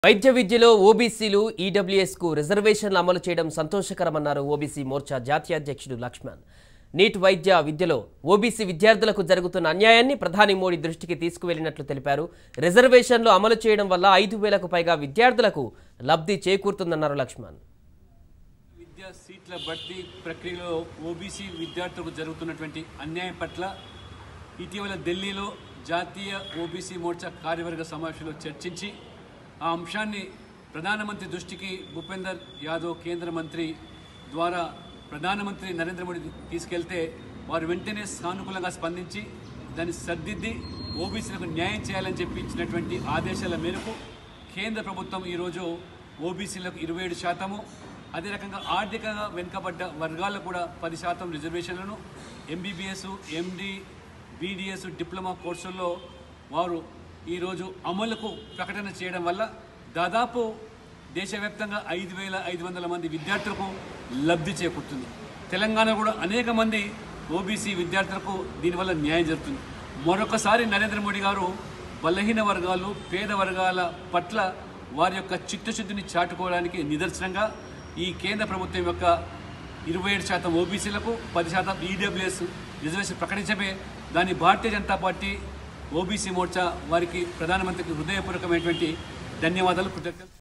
వైద్య విద్యలో ఓబీసీలు ఈడబ్ల్యూఎస్కు రిజర్వేషన్లు అమలు చేయడం సంతోషకరమన్నారు ఓబీసీ మోర్చా జాతీయ అధ్యక్షుడు లక్ష్మణ్ నీట్ వైద్య విద్యలో ఓబీసీ విద్యార్థులకు జరుగుతున్న అన్యాయాన్ని ప్రధాని మోడీ దృష్టికి తీసుకువెళ్లినట్లు తెలిపారు రిజర్వేషన్లు అమలు చేయడం వల్ల ఐదు వేలకు పైగా విద్యార్థులకు లబ్ధి చేకూరుతుందన్నారు లక్ష్మణ్ విద్యా సీట్ల భర్తీ ప్రక్రియలో ఓబీసీ విద్యార్థులకు జరుగుతున్నటువంటి అన్యాయం పట్ల ఇటీవల ఢిల్లీలో జాతీయ ఓబీసీ మోర్చా కార్యవర్గ సమావేశంలో చర్చించి ఆ అంశాన్ని ప్రధానమంత్రి దృష్టికి భూపేందర్ యాదవ్ కేంద్ర మంత్రి ద్వారా ప్రధానమంత్రి నరేంద్ర మోడీ తీసుకెళ్తే వారు వెంటనే సానుకూలంగా స్పందించి దాన్ని సర్దిద్ది ఓబీసీలకు న్యాయం చేయాలని చెప్పి ఇచ్చినటువంటి ఆదేశాల మేరకు కేంద్ర ప్రభుత్వం ఈరోజు ఓబీసీలకు ఇరవై ఏడు శాతము అదే రకంగా ఆర్థికంగా వెనుకబడ్డ వర్గాలకు కూడా పది శాతం రిజర్వేషన్లను ఎంబీబీఎస్ ఎండి బీడీఎస్ డిప్లొమా కోర్సుల్లో వారు ఈరోజు అమలుకు ప్రకటన చేయడం వల్ల దాదాపు దేశవ్యాప్తంగా ఐదు వేల ఐదు వందల మంది విద్యార్థులకు లబ్ధి చేకూరుతుంది తెలంగాణ కూడా అనేక మంది ఓబీసీ విద్యార్థులకు దీనివల్ల న్యాయం జరుగుతుంది మరొకసారి నరేంద్ర మోడీ గారు బలహీన వర్గాలు పేద వర్గాల పట్ల వారి యొక్క చిత్తశుద్ధిని చాటుకోవడానికి నిదర్శనంగా ఈ కేంద్ర ప్రభుత్వం యొక్క ఇరవై ఏడు శాతం ఓబీసీలకు పది శాతం ఈడబ్ల్యూఎస్ రిజర్వేషన్ ప్రకటించమే దాని భారతీయ జనతా పార్టీ ఓబీసీ మోర్చా వారికి ప్రధానమంత్రికి హృదయపూర్వకమైనటువంటి ధన్యవాదాలు కృతజ్ఞతలు